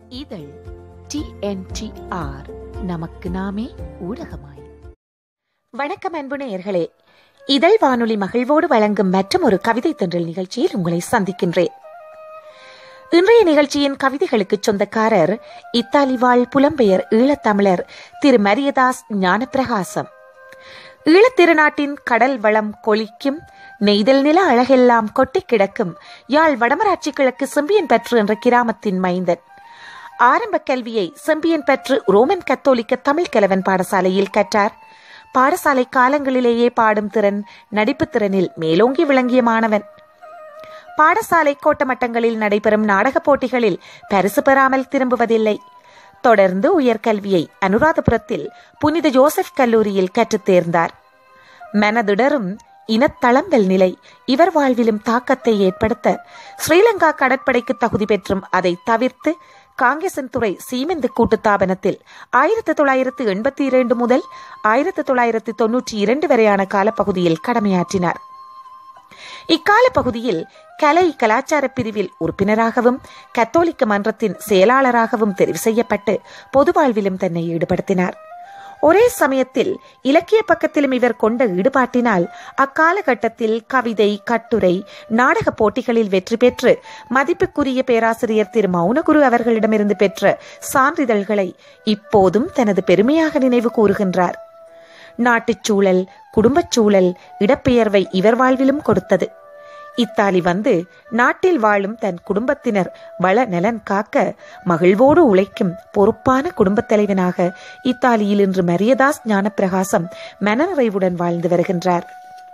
இதழ் டிஎன்டிஆர் நமக்கு நாமே ஊடகமாய் வணக்கம் அன்பு நேயர்களே இதழ் வானொலி மகிழ்வோடு வழங்கும் மற்றும் ஒரு கவிதை தென்றல் நிகழ்ச்சியில் உங்களை சந்திக்கின்றேன் இன்றைய நிகழ்ச்சியின் கவிதைகளுக்கு சொந்தக்காரர் இத்தாலி வாழ் புலம்பெயர் ஈழத்தமிழர் திரு மரியதாஸ் ஞானப்பிரகாசம் ஈழத்திருநாட்டின் கடல் வளம் கொளிக்கும் நெய்தல் நில அழகெல்லாம் கொட்டி கிடக்கும் யாழ் வடமராட்சி கிழக்கு செம்பியன் பற்று என்ற கிராமத்தின் மைந்தன் ஆரம்ப கல்வியை செம்பியன் பற்று ரோமன் கத்தோலிக்க தமிழ் கலவன் பாடசாலையில் கற்றார் பாடசாலை காலங்களிலேயே பாடும் திறன் நடிப்புத் திறனில் மேலோங்கி விளங்கிய மாணவன் பாடசாலை கோட்டமட்டங்களில் நடைபெறும் நாடகப் போட்டிகளில் பரிசு பெறாமல் திரும்புவதில்லை தொடர்ந்து உயர்கல்வியை அனுராதபுரத்தில் புனித ஜோசப் கல்லூரியில் கற்றுத் தேர்ந்தார் மனதிடரும் இனத்தளம்பல் நிலை இவர் வாழ்விலும் தாக்கத்தை ஏற்படுத்த ஸ்ரீலங்கா கடற்படைக்கு தகுதி பெற்றும் அதை தவிர்த்து காங்கேசன் துறை சீமெந்து கூட்டுத்தாபனத்தில் ஆயிரத்தி தொள்ளாயிரத்து எண்பத்தி இரண்டு முதல் ஆயிரத்தி தொள்ளாயிரத்து தொன்னூற்றி இரண்டு வரையான காலப்பகுதியில் கடமையாற்றினார் இக்கால பகுதியில் கலை கலாச்சார பிரிவில் உறுப்பினராகவும் கத்தோலிக்க மன்றத்தின் செயலாளராகவும் தெரிவு செய்யப்பட்டு பொது வாழ்விலும் தன்னை ஈடுபடுத்தினார் ஒரே சமயத்தில் இலக்கிய பக்கத்திலும் இவர் கொண்ட ஈடுபாட்டினால் அக்காலகட்டத்தில் கவிதை கட்டுரை நாடக போட்டிகளில் வெற்றி பெற்று மதிப்புக்குரிய பேராசிரியர் திரு மௌனகுரு அவர்களிடமிருந்து பெற்ற சான்றிதழ்களை இப்போதும் தனது பெருமையாக நினைவு கூறுகின்றார் நாட்டுச் சூழல் குடும்பச் சூழல் இடப்பெயர்வை இவர் வாழ்விலும் கொடுத்தது இத்தாலி வந்து நாட்டில் வாழும் தன் குடும்பத்தினர் வள நலன் காக்க மகிழ்வோடு உழைக்கும் பொறுப்பான குடும்பத் தலைவனாக இத்தாலியில் இன்று மரியதாஸ் ஞானப்பிரகாசம் மனநிறைவுடன் வாழ்ந்து வருகின்றார்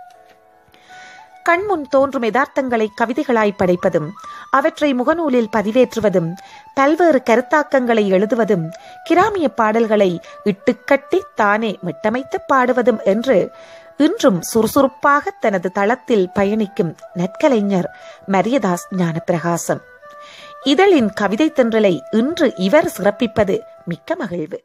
கண்முன் தோன்றும் யதார்த்தங்களை கவிதைகளாய் படைப்பதும் அவற்றை முகநூலில் பதிவேற்றுவதும் பல்வேறு கருத்தாக்கங்களை எழுதுவதும் கிராமிய பாடல்களை இட்டுக்கட்டி தானே மிட்டமைத்து பாடுவதும் என்று இன்றும் சுறுசுறுப்பாக தனது தளத்தில் பயணிக்கும் நற்கலைஞர் மரியதாஸ் ஞானப்பிரகாசம் இதழின் கவிதை தென்றலை இன்று இவர் சிறப்பிப்பது மிக்க மகிழ்வு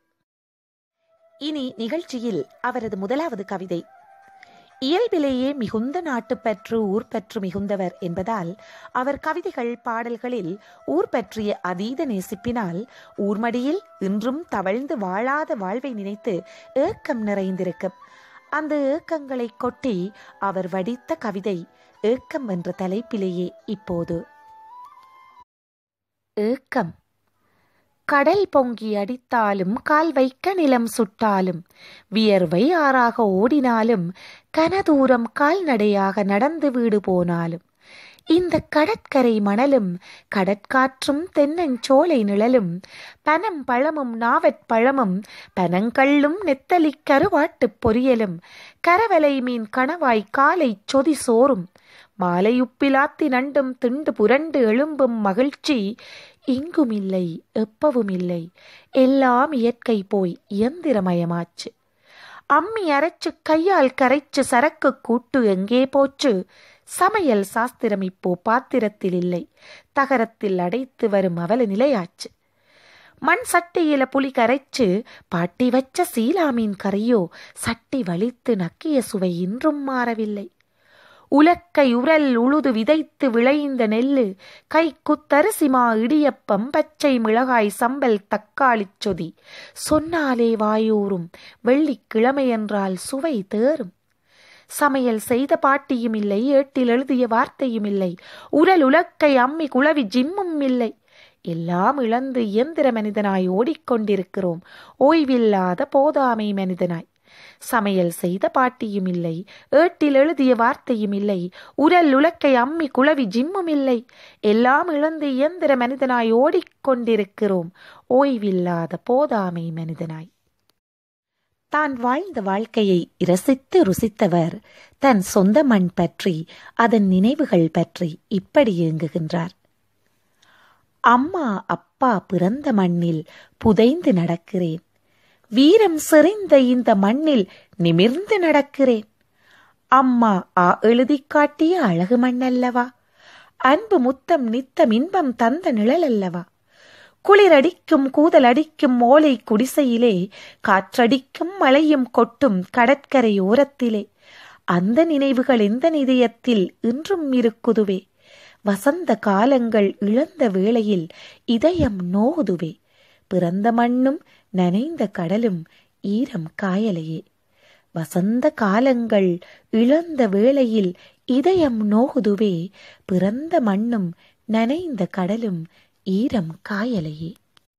இனி நிகழ்ச்சியில் அவரது முதலாவது கவிதை இயல்பிலேயே மிகுந்த நாட்டுப்பற்று ஊர்பற்று மிகுந்தவர் என்பதால் அவர் கவிதைகள் பாடல்களில் ஊர் பற்றிய அதீத நேசிப்பினால் ஊர்மடியில் இன்றும் தவழ்ந்து வாழாத வாழ்வை நினைத்து ஏக்கம் நிறைந்திருக்கும் அந்த ஏக்கங்களை கொட்டி அவர் வடித்த கவிதை ஏக்கம் என்ற தலைப்பிலேயே இப்போது ஏக்கம் கடல் பொங்கி அடித்தாலும் கால் வைக்க நிலம் சுட்டாலும் வியர்வை ஆறாக ஓடினாலும் கனதூரம் கால்நடையாக நடந்து வீடு போனாலும் இந்த கடற்கரை மணலும் கடற்காற்றும் தென்னஞ்சோலை நிழலும் பனம் பழமும் நாவற்பழமும் பனங்கள்ளும் நெத்தலி கருவாட்டுப் பொரியலும் கரவலை மீன் கணவாய் காலை சொதி சோறும் மாலையுப்பிலாத்தி நண்டும் திண்டு புரண்டு எழும்பும் மகிழ்ச்சி இங்கும் இல்லை எப்பவும் இல்லை எல்லாம் இயற்கை போய் இயந்திரமயமாச்சு அம்மி அரைச்சு கையால் கரைச்சு சரக்கு கூட்டு எங்கே போச்சு சமையல் சாஸ்திரம் இப்போ பாத்திரத்தில் இல்லை தகரத்தில் அடைத்து வரும் அவல நிலையாச்சு மண் சட்டியில புளி கரைச்சு பாட்டி வச்ச சீலாமீன் கரையோ சட்டி வலித்து நக்கிய சுவை இன்றும் மாறவில்லை உலக்கை உரல் உழுது விதைத்து விளைந்த நெல்லு கை குத்தரிசிமா இடியப்பம் பச்சை மிளகாய் சம்பல் தக்காளிச் சொதி சொன்னாலே வாயூரும் வெள்ளிக்கிழமை என்றால் சுவை தேரும் சமையல் செய்த பாட்டியும் இல்லை ஏட்டில் எழுதிய வார்த்தையும் இல்லை உரல் உலக்கை அம்மி குளவி ஜிம்மும் இல்லை எல்லாம் இழந்து இயந்திர மனிதனாய் ஓடிக்கொண்டிருக்கிறோம் ஓய்வில்லாத போதாமை மனிதனாய் சமையல் செய்த பாட்டியும் இல்லை ஏட்டில் எழுதிய வார்த்தையும் இல்லை உரல் உலக்கை அம்மி குளவி ஜிம்மும் இல்லை எல்லாம் இழந்து இயந்திர மனிதனாய் ஓடிக்கொண்டிருக்கிறோம் ஓய்வில்லாத போதாமை மனிதனாய் தான் வாழ்ந்த வாழ்க்கையை ரசித்து ருசித்தவர் தன் சொந்த மண் பற்றி அதன் நினைவுகள் பற்றி இப்படி இயங்குகின்றார் அம்மா அப்பா பிறந்த மண்ணில் புதைந்து நடக்கிறேன் வீரம் செறிந்த இந்த மண்ணில் நிமிர்ந்து நடக்கிறேன் அம்மா ஆ எழுதி காட்டிய அழகு மண்ணல்லவா அன்பு முத்தம் நித்தம் இன்பம் தந்த நிழல் அல்லவா குளிரடிக்கும் கூதலடிக்கும் ஓலை குடிசையிலே காற்றடிக்கும் மழையும் கொட்டும் கடற்கரை ஓரத்திலே அந்த நினைவுகள் எந்த நிதயத்தில் இன்றும் இருக்குதுவே வசந்த காலங்கள் இழந்த வேளையில் இதயம் நோகுதுவே பிறந்த மண்ணும் நனைந்த கடலும் ஈரம் காயலையே வசந்த காலங்கள் இழந்த வேளையில் இதயம் நோகுதுவே பிறந்த மண்ணும் நனைந்த கடலும் ஈரம் காயலையே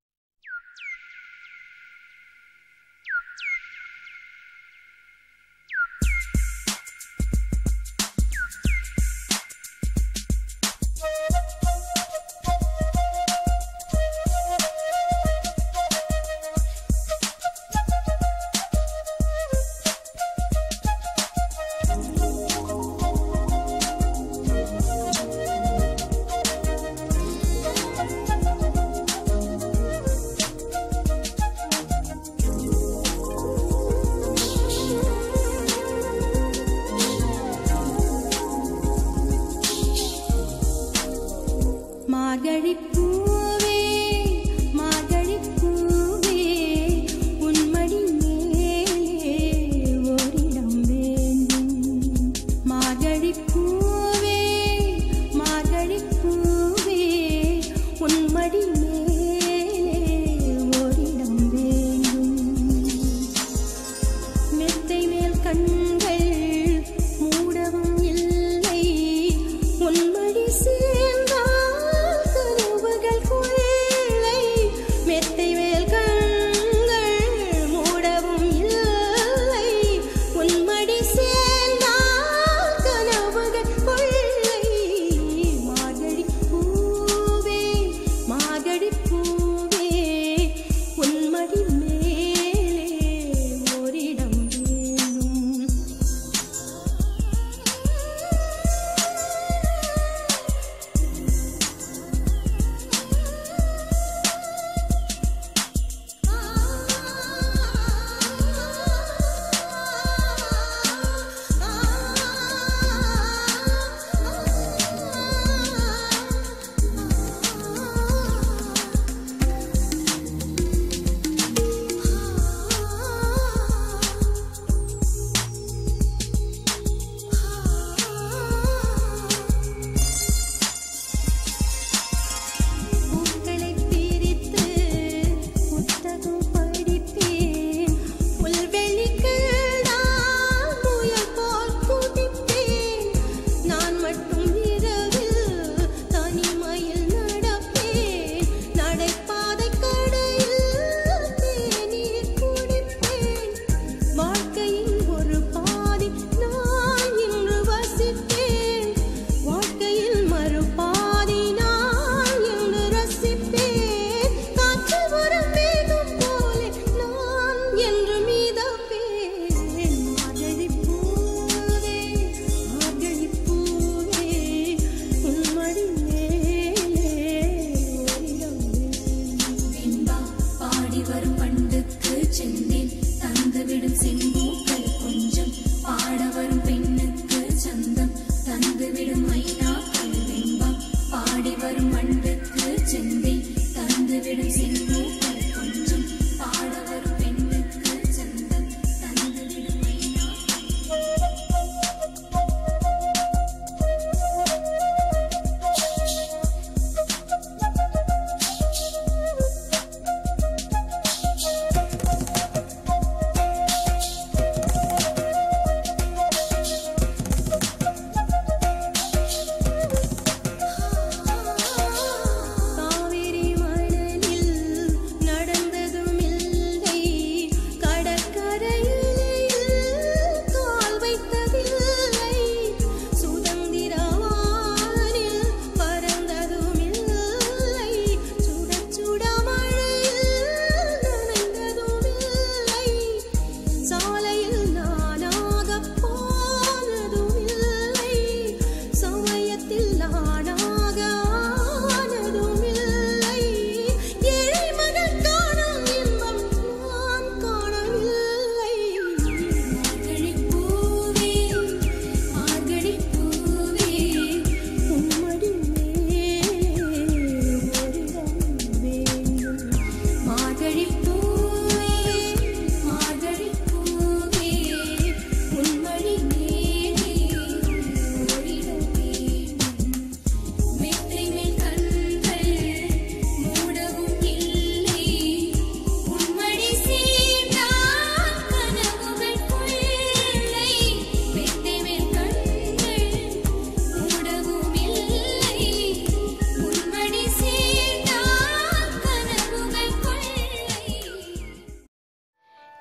மார்கழிப் பூவே மார்கழிப் பூவே உன்மடி மேலே ஓரிடம் வேண்டும் மார்கழிப் பூவே மார்கழிப் பூவே உன்மடி மேலே ஓரிடம் வேண்டும் மெத்தை மேல் கண்கள் மூடவும் இல்லை உன்மடி சேர்ந்தால் கனவுகள்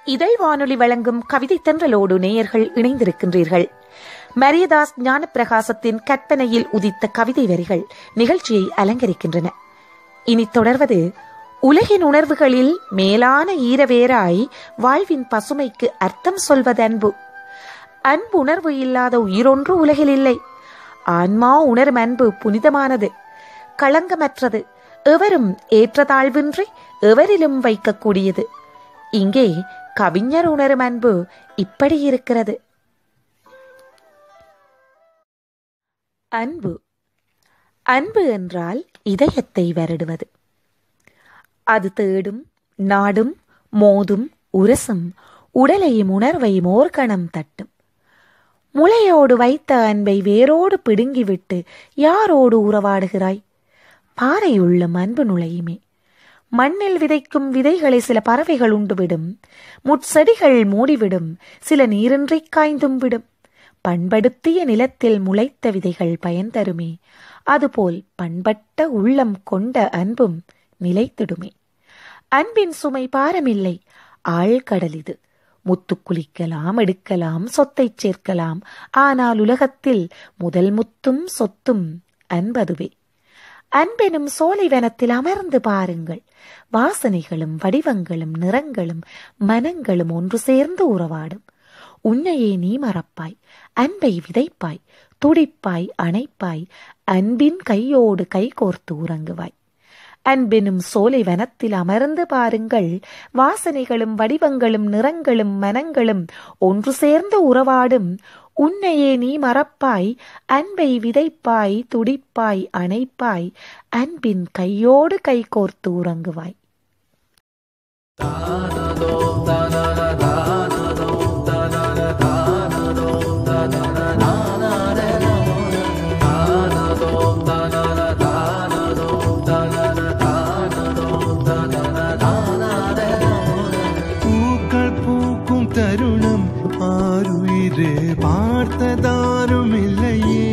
இதழ் வானொலி வழங்கும் கவிதை தென்றலோடு நேயர்கள் இணைந்திருக்கின்றீர்கள் மரியதாஸ் ஞானப்பிரகாசத்தின் கற்பனையில் உதித்த கவிதை வரிகள் நிகழ்ச்சியை அலங்கரிக்கின்றன இனி தொடர்வது உலகின் உணர்வுகளில் மேலான ஈரவேராய் வாழ்வின் பசுமைக்கு அர்த்தம் சொல்வது அன்பு அன்பு உணர்வு இல்லாத உயிரொன்று உலகில் இல்லை ஆன்மா உணரும் அன்பு புனிதமானது களங்கமற்றது எவரும் ஏற்றதாழ்வின்றி எவரிலும் வைக்கக்கூடியது இங்கே கவிஞர் உணரும் அன்பு இப்படி இருக்கிறது அன்பு அன்பு என்றால் இதயத்தை வருடுவது அது தேடும் நாடும் மோதும் உரசும் உடலையும் உணர்வையும் ஓர்கணம் தட்டும் முளையோடு வைத்த அன்பை வேரோடு பிடுங்கிவிட்டு யாரோடு உறவாடுகிறாய் பாறையுள்ளும் அன்பு நுழையுமே மண்ணில் விதைக்கும் விதைகளை சில பறவைகள் உண்டுவிடும் முட்செடிகள் மூடிவிடும் சில நீரின்றி காய்ந்தும் விடும் பண்படுத்திய நிலத்தில் முளைத்த விதைகள் பயன் தருமே அதுபோல் பண்பட்ட உள்ளம் கொண்ட அன்பும் நிலைத்திடுமே அன்பின் சுமை பாரமில்லை ஆழ்கடல் இது முத்து குளிக்கலாம் எடுக்கலாம் சொத்தைச் சேர்க்கலாம் ஆனால் உலகத்தில் முதல் முத்தும் சொத்தும் அன்பதுவே அன்பெனும் சோலைவனத்தில் அமர்ந்து பாருங்கள் வாசனைகளும் வடிவங்களும் நிறங்களும் மனங்களும் ஒன்று சேர்ந்து உறவாடும் உன்னையே நீ மறப்பாய் அன்பை விதைப்பாய் துடிப்பாய் அணைப்பாய் அன்பின் கையோடு கைகோர்த்து உறங்குவாய் அன்பெனும் சோலை வனத்தில் அமர்ந்து பாருங்கள் வாசனைகளும் வடிவங்களும் நிறங்களும் மனங்களும் ஒன்று சேர்ந்து உறவாடும் உன்னையே நீ மறப்பாய் அன்பை விதைப்பாய் துடிப்பாய் அணைப்பாய் அன்பின் கையோடு கைகோர்த்து உறங்குவாய் பூக்கள் பூக்கும் தருணம் ஆறுயிரே பார்த்ததாரும் இல்லையே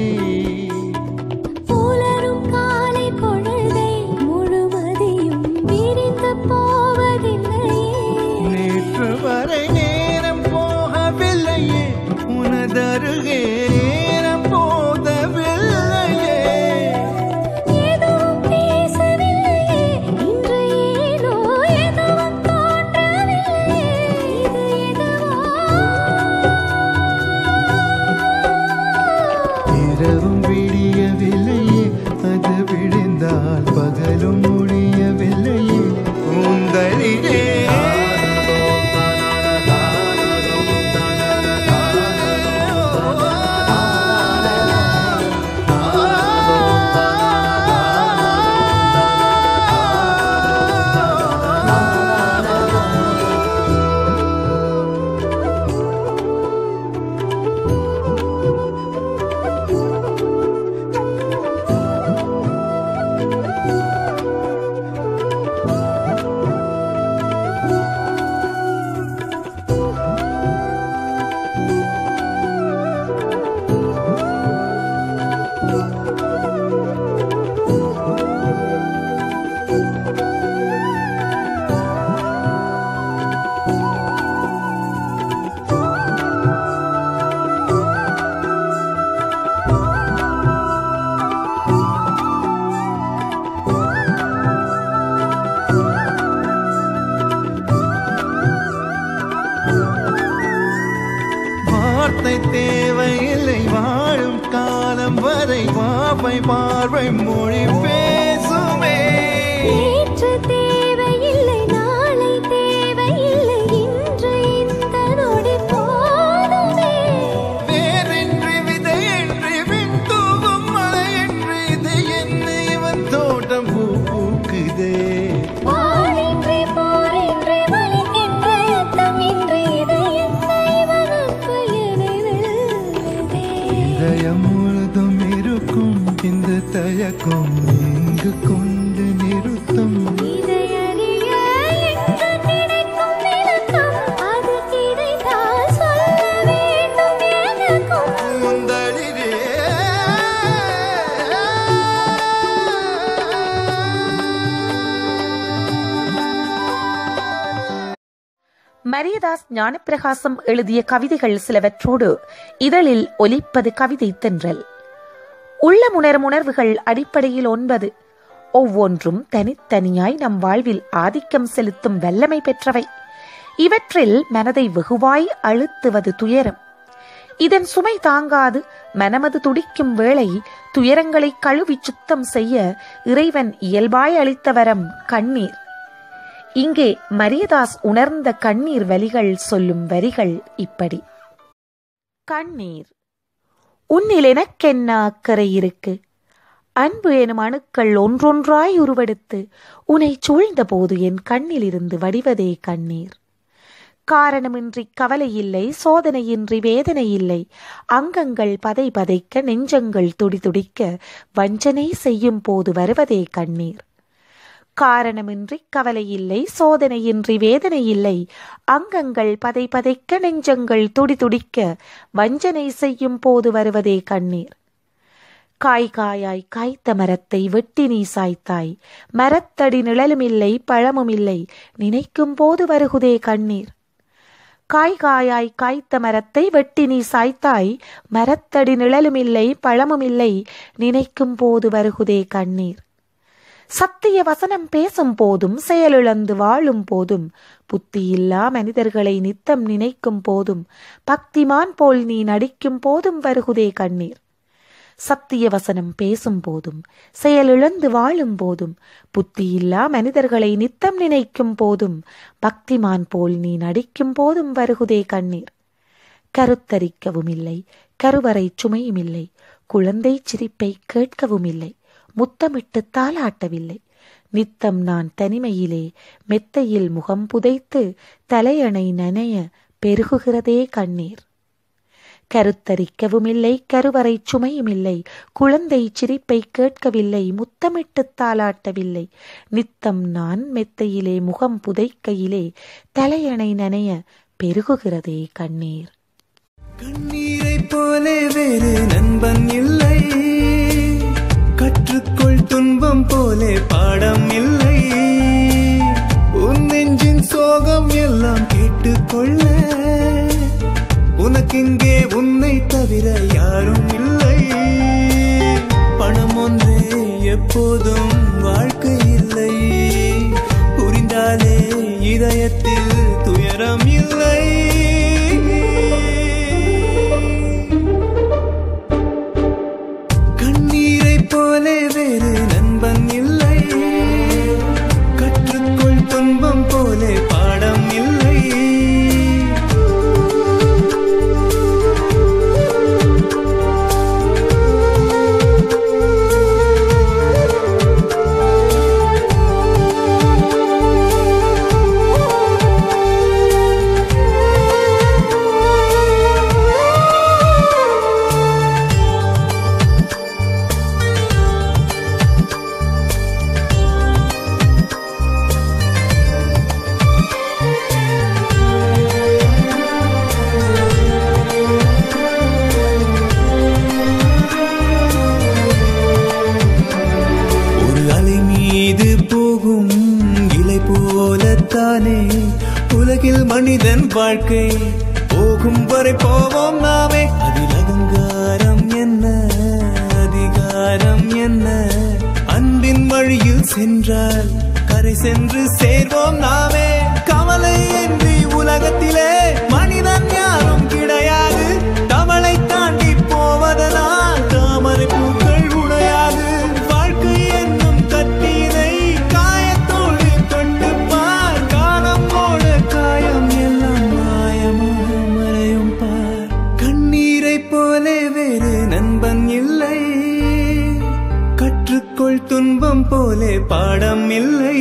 புலரும் காலை பொழுதை முழுமதியும் விரிந்து போவதில்லையே நேற்று வரை நேரம் போகவில்லையே உனதருகே நேரம் போதவில்லையே எதுவும் பேசவில்லையே இன்று ஏனோ எதுவும் தோன்றவில்லையே இது எதுவோ இரவும் விடியவில்லையே அது விடிந்தால் பகலும் முடியவில்லையே கூந்தலிலே வார்த்தை தேவையில்லை வாழும் காலம் வரை வாவை பார்வை மொழி பேசுமே நேற்று தேவையில்லை நாளை தேவையில்லை இன்று இந்த நொடி போதுமே வேறின்றி விதையின்றி விண் தூவும் மழையின்றி இது என்ன இவன் தோட்டம் பூ பூக்குதே வாழின்றி போரின்றி வலிக்கின்ற யுத்தமின்றி இது என்ன இவனுக்கு எதை வெல்லுதே இதயம் முழுதும் இருக்கும் இந்த தயக்கம் இங்கு கொண்டு நிறுத்தும் இதை அறிய எங்கு கிடைக்கும் விளக்கம் அது கிடைத்தால் சொல்ல வேண்டும் எனக்கும் முந்தளிரே மரியதாஸ் ஞானப்பிரகாசம் எழுதிய கவிதைகள் சிலவற்றோடு இதழில் ஒலிப்பது கவிதை தென்றல் உள்ளமுணரும் உணர்வுகள் அடிப்படையில் ஒன்பது ஒவ்வொன்றும் தனித்தனியாய் நம் வாழ்வில் ஆதிக்கம் செலுத்தும் வல்லமை பெற்றவை இவற்றில் மனதை வெகுவாய் அழுத்துவது துயரம் இதன் சுமை தாங்காது மனமது துடிக்கும் வேளை துயரங்களை கழுவி சுத்தம் செய்ய இறைவன் இயல்பாய் அளித்த வரம் கண்ணீர் இங்கே மரியதாஸ் உணர்ந்த கண்ணீர் வலிகள் சொல்லும் வரிகள் இப்படி கண்ணீர் உன்னில் எனக்கென்ன அக்கறை இருக்கு அன்பு எனும் அணுக்கள் ஒன்றொன்றாய் உருவெடுத்து உன்னை சூழ்ந்த போது என் கண்ணிலிருந்து வடிவதே கண்ணீர் காரணமின்றி கவலை இல்லை சோதனையின்றி வேதனை இல்லை அங்கங்கள் பதை பதைக்க நெஞ்சங்கள் துடிதுடிக்க வஞ்சனை செய்யும் போது வருவதே கண்ணீர் காரணமின்றி கவலை இல்லை சோதனையின்றி வேதனை இல்லை அங்கங்கள் பதை பதைக்க நெஞ்சங்கள் துடிதுடிக்க வஞ்சனை செய்யும் போது வருவதே கண்ணீர் காய் காயாய் காய்த்த மரத்தை வெட்டி நீ சாய்த்தாய் மரத்தடி நிழலுமில்லை பழமுமில்லை நினைக்கும் போது வருகுதே கண்ணீர் காய் காயாய் காய்த்த மரத்தை வெட்டி நீ சாய்த்தாய் மரத்தடி நிழலுமில்லை பழமுமில்லை நினைக்கும் போது வருகுதே கண்ணீர் சத்திய வசனம் பேசும் போதும் செயலிழந்து வாழும் போதும் புத்தியில்லா மனிதர்களை நித்தம் நினைக்கும் போதும் பக்திமான் போல் நீ நடிக்கும் போதும் வருகுதே கண்ணீர் சத்திய வசனம் பேசும் போதும் செயலிழந்து வாழும் போதும் புத்தியில்லா மனிதர்களை நித்தம் நினைக்கும் போதும் பக்திமான் போல் நீ நடிக்கும் போதும் வருகுதே கண்ணீர் கருத்தரிக்கவும் இல்லை கருவறை சுமையும் இல்லை குழந்தை சிரிப்பை கேட்கவும் இல்லை முத்தமிட்டு தாளாட்டவில்லை நித்தம் நான் தனிமையிலே மெத்தையில் முகம் புதைத்து தலையணை நனைய பெருகுகிறதே கண்ணீர் கருத்தரிக்கவும் இல்லை கருவறை சுமையும் இல்லை குழந்தை சிரிப்பை கேட்கவில்லை முத்தமிட்டு தாளாட்டவில்லை நித்தம் நான் மெத்தையிலே முகம் புதைக்கையிலே தலையணை நனைய பெருகுகிறதே கண்ணீர் கண்ணீரை போலே வேறு நண்பன் இல்லை கற்றுக்கொள் துன்பம் போலே பாடம் இல்லை உன் நெஞ்சின் சோகம் எல்லாம் கேட்டுக்கொள்ள உனக்கிங்கே உன்னை தவிர யாரும் இல்லை பணம் ஒன்றே எப்போதும் வாழ்க்கை இல்லை புரிந்தாலே இதயத்தில் துயரம் இல்லை கண்ணீரை போலே வேறு நண்பன் இல்லை கற்றுக்கொள் துன்பம் போலே பாடம் இல்லை ஒரு அலை மீது போகும் இலை போலத்தானே உலகில் மனிதன் வாழ்க்கை போகும் வரை போவோம் நாமே அதில் அகங்காரம் என்ன அதிகாரம் என்ன அன்பின் வழியில் சென்றால் கரை சென்று சேர்வோம் நாமே கவலை என்று உலகத்திலே மனிதன் யாரும் கிடையாது தவளை தாண்டி போவதனால் தாமரை பூக்கள் உடையாது வாழ்க்கை என்னும் கத்தியினை காயத்தோடு தொட்டு பார் காலம் போல காயம் எல்லாம் மாயமாக மறையும் பார் கண்ணீரை போலே வேறு நண்பன் இல்லை கற்றுக்கொள் துன்பம் போலே பாடம் இல்லை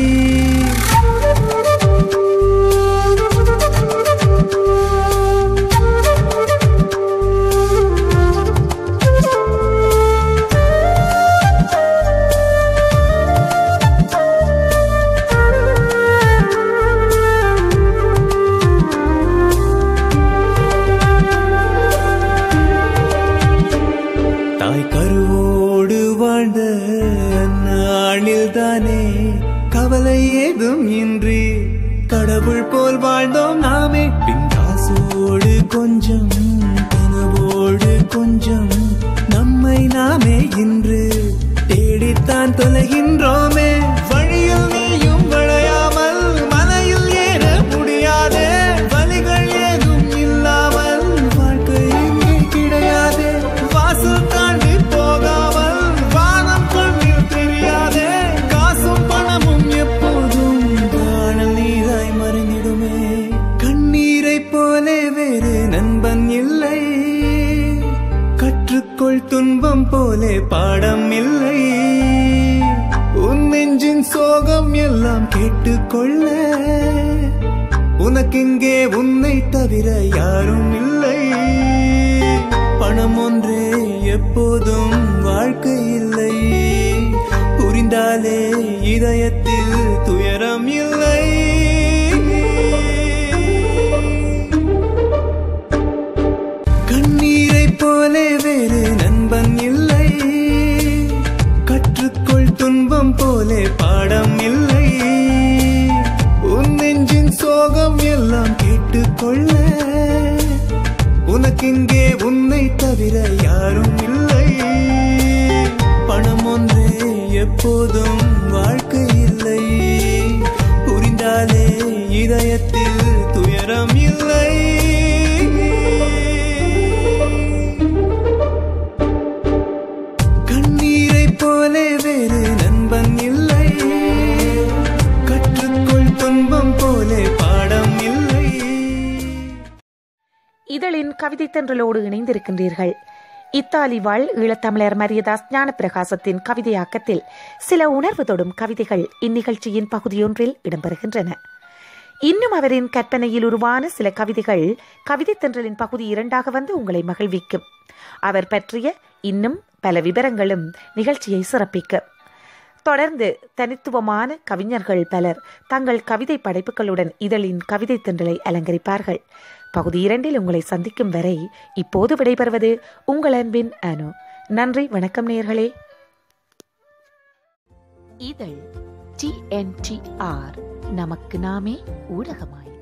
தாய் கருவோடு வாழ்ந்த நாளில் தானே கவலை ஏதும் இன்றி கடவுள் போல் வாழ்ந்தோம் நாமே பின்காசோடு கொஞ்சம் கனவோடு கொஞ்சம் நம்மை நாமே இன்று தேடித்தான் தொலைகின்றோமே வழியில் நீயும் விளையாமல் மலையில் ஏற முடியாதே வழிகள் ஏதும் இல்லாமல் வாழ்க்கை இங்கே கிடையாதே வாசல் தாண்டி போகாமல் வானம் கண்ணில் தெரியாதே காசும் பணமும் எப்போதும் காணல் நீராய் மறைந்திடுமே கண்ணீரை போலே வேறு நண்பன் இல்லை கற்றுக்கொள் துன்பம் போலே பாடம் இல்லை உன் நெஞ்சின் சோகம் எல்லாம் கேட்டுக்கொள்ள உனக்கிங்கே உன்னை தவிர யாரும் இல்லை பணம் ஒன்றே எப்போதும் வாழ்க்கை இல்லை புரிந்தாலே இதயத்தில் துயரம் இல்லை கண்ணீரை போலே வேறு நண்பன் இல்லை கற்றுக்கொள் துன்பம் போலே பாடம் இல்லை உன் நெஞ்சின் சோகம் எல்லாம் கேட்டுக்கொள்ள உனக்கிங்கே உன்னை தவிர யாரும் இல்லை பணம் ஒன்றே எப்போதும் வாழ்க்கை இல்லை புரிந்தாலே இதயத்தில் துயரம் இல்லை கண்ணீரை போலே வேறு நண்பன் இல்லை கற்றுக்கொள் துன்பம் போலே பாடம் இல்லை இதழின் கவிதை தென்றலோடு இணைந்திருக்கின்றீர்கள் இத்தாலி வாழ் ஈழத்தமிழர் மரியதாஸ் ஞானப்பிரகாசத்தின் கவிதையாக்கத்தில் சில உணர்வு தொடும் கவிதைகள் இந்நிகழ்ச்சியின் பகுதியொன்றில் இடம்பெறுகின்றன இன்னும் அவரின் கற்பனையில் உருவான சில கவிதைகள் கவிதை தென்றலின் பகுதி இரண்டாக வந்து உங்களை மகிழ்விக்கும் அவர் பற்றிய இன்னும் பல விவரங்களும் நிகழ்ச்சியை சிறப்பிக்கும் தொடர்ந்து தனித்துவமான கவிஞர்கள் பலர் தங்கள் கவிதை படைப்புகளுடன் இதழின் கவிதை தென்றலை அலங்கரிப்பார்கள் பகுதி இரண்டில் உங்களை சந்திக்கும் வரை இப்போது விடைபெறுவது உங்கள் அன்பின் அனு நன்றி வணக்கம் நேர்களே இதழ் டிஎன்டிஆர் நமக்கு நாமே ஊடகமாய்